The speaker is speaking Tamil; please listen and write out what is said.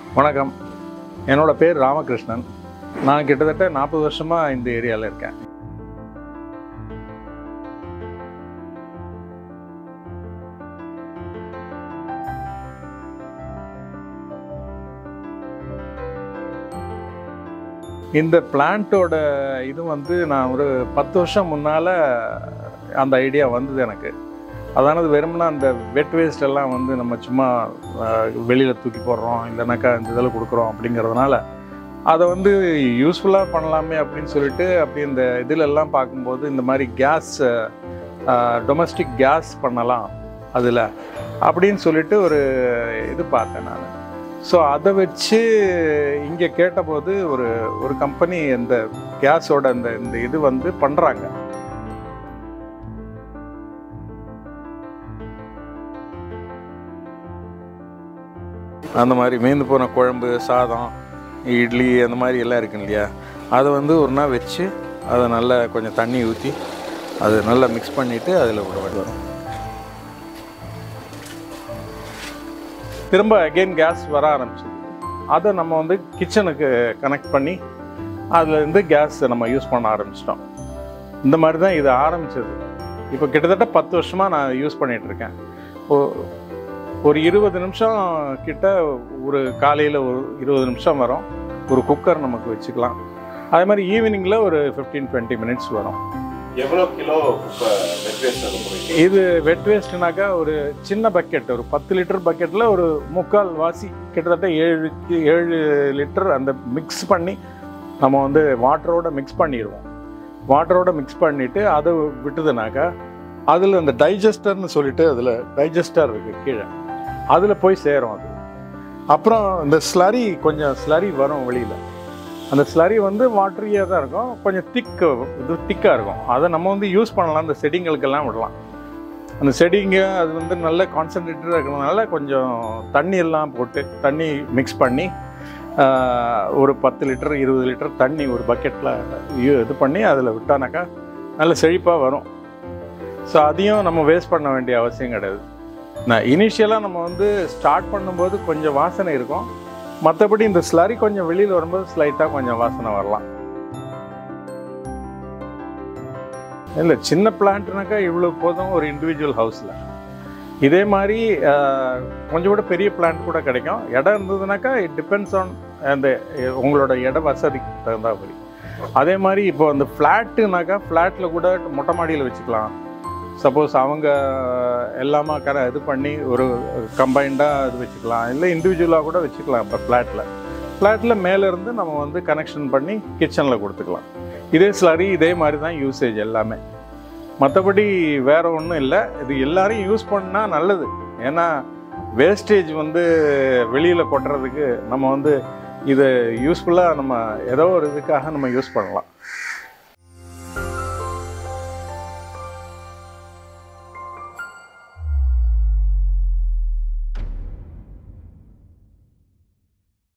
வணக்கம் என்னோட பேர் ராமகிருஷ்ணன் நான் கிட்டத்தட்ட நாற்பது வருஷமாக இந்த ஏரியாவில் இருக்கேன் இந்த பிளான்ட்டோட இது வந்து நான் ஒரு பத்து வருஷம் முன்னால் அந்த ஐடியா வந்தது எனக்கு அதானது வெறும்னா அந்த வெட் வேஸ்ட் எல்லாம் வந்து நம்ம சும்மா வெளியில் தூக்கி போடுறோம் இல்லைனாக்கா இந்த இதில் கொடுக்குறோம் அப்படிங்கிறதுனால அதை வந்து யூஸ்ஃபுல்லாக பண்ணலாமே அப்படின்னு சொல்லிட்டு அப்படி இந்த இதிலெல்லாம் பார்க்கும்போது இந்த மாதிரி கேஸ் டொமஸ்டிக் கேஸ் பண்ணலாம் அதில் அப்படின்னு சொல்லிட்டு ஒரு இது பார்த்தேன் நான் ஸோ அதை வச்சு இங்கே கேட்டபோது ஒரு ஒரு கம்பெனி இந்த கேஸோட அந்த இந்த இது வந்து பண்ணுறாங்க அந்த மாதிரி மீந்து போன குழம்பு சாதம் இட்லி அந்த மாதிரி எல்லாம் இருக்கு இல்லையா அதை வந்து ஒரு நாள் வச்சு அதை நல்லா கொஞ்சம் தண்ணி ஊற்றி அதை நல்லா மிக்ஸ் பண்ணிவிட்டு அதில் விட வேண்டும் திரும்ப அகெயின் கேஸ் வர ஆரம்பிச்சது அதை நம்ம வந்து கிச்சனுக்கு கனெக்ட் பண்ணி அதில் இருந்து கேஸ் நம்ம யூஸ் பண்ண ஆரம்பிச்சிட்டோம் இந்த மாதிரி தான் இது ஆரம்பிச்சது இப்போ கிட்டத்தட்ட பத்து வருஷமாக நான் யூஸ் பண்ணிகிட்டு இருக்கேன் ஓ- ஒரு இருபது நிமிஷம் கிட்ட ஒரு காலையில் ஒரு இருபது நிமிஷம் வரும் ஒரு குக்கர் நமக்கு வச்சுக்கலாம் அதே மாதிரி ஈவினிங்கில் ஒரு ஃபிஃப்டீன் டுவெண்ட்டி மினிட்ஸ் வரும் எவ்வளோ கிலோ இப்போ வெட் வேஸ்ட் அது போயிட்டு இது வெட் வேஸ்ட்னாக்கா ஒரு சின்ன பக்கெட் ஒரு பத்து லிட்டர் பக்கெட்டில் ஒரு முக்கால் வாசி கிட்டத்தட்ட ஏழு ஏழு லிட்டர் அந்த மிக்ஸ் பண்ணி நம்ம வந்து வாட்டரோட மிக்ஸ் பண்ணிடுவோம் வாட்டரோட மிக்ஸ் பண்ணிவிட்டு அதை விட்டுதுனாக்கா அதில் அந்த டைஜஸ்டர்னு சொல்லிட்டு அதில் டைஜஸ்டர் இருக்குது கீழே அதில் போய் சேரும் அது அப்புறம் இந்த ஸ்லரி கொஞ்சம் ஸ்லரி வரும் வெளியில் அந்த ஸ்லரி வந்து வாட்டரியாக தான் இருக்கும் கொஞ்சம் திக்கு இது திக்காக இருக்கும் அதை நம்ம வந்து யூஸ் பண்ணலாம் அந்த செடிங்களுக்கெல்லாம் விடலாம் அந்த செடிங்க அது வந்து நல்ல கான்சன்ட்ரேட்டடாக இருக்கிறதுனால கொஞ்சம் தண்ணி எல்லாம் போட்டு தண்ணி மிக்ஸ் பண்ணி ஆஹ், ஒரு பத்து லிட்டர் இருபது லிட்டர் தண்ணி ஒரு பக்கெட்டில் இது பண்ணி அதில் விட்டானாக்கா நல்ல செழிப்பாக வரும் ஸோ அதையும் நம்ம வேஸ்ட் பண்ண வேண்டிய அவசியம் கிடையாது நான் இனிஷியலாக நம்ம வந்து ஸ்டார்ட் பண்ணும்போது கொஞ்சம் வாசனை இருக்கும் மற்றபடி இந்த ஸ்லரி கொஞ்சம் வெளியில் வரும்போது ஸ்லைட்டாக கொஞ்சம் வாசனை வரலாம் இல்லை சின்ன பிளான்ட்னாக்கா இவ்வளோ போதும் ஒரு இண்டிவிஜுவல் ஹவுஸில் இதே மாதிரி ஆஹ், கொஞ்சம் கூட பெரிய பிளான்ட் கூட கிடைக்கும் இடம் இருந்ததுனாக்கா இட் டிபெண்ட்ஸ் ஆன் அந்த அஹ், உங்களோட இட வசதிக்கு தகுந்தாப்படி அதே மாதிரி இப்போ அந்த ஃப்ளாட்டுனாக்கா ஃப்ளாட்டில் கூட மொட்டை மாடியில் வச்சுக்கலாம் சப்போஸ் அவங்க எல்லாமே கர இது பண்ணி ஒரு கம்பைண்டாக இது வச்சுக்கலாம் இல்லை இண்டிவிஜுவலாக கூட வச்சுக்கலாம் இப்போ ஃப்ளாட்டில் ஃப்ளாட்டில் மேலேருந்து நம்ம வந்து கனெக்ஷன் பண்ணி கிச்சனில் கொடுத்துக்கலாம் இதே ஸ்லரி இதே மாதிரி தான் யூசேஜ் எல்லாமே மற்றபடி வேற ஒன்றும் இல்லை இது எல்லாரையும் யூஸ் பண்ணால் நல்லது ஏன்னா வேஸ்டேஜ் வந்து வெளியில் கொட்டுறதுக்கு நம்ம வந்து இது யூஸ்ஃபுல்லாக நம்ம ஏதோ ஒரு இதுக்காக நம்ம யூஸ் பண்ணலாம்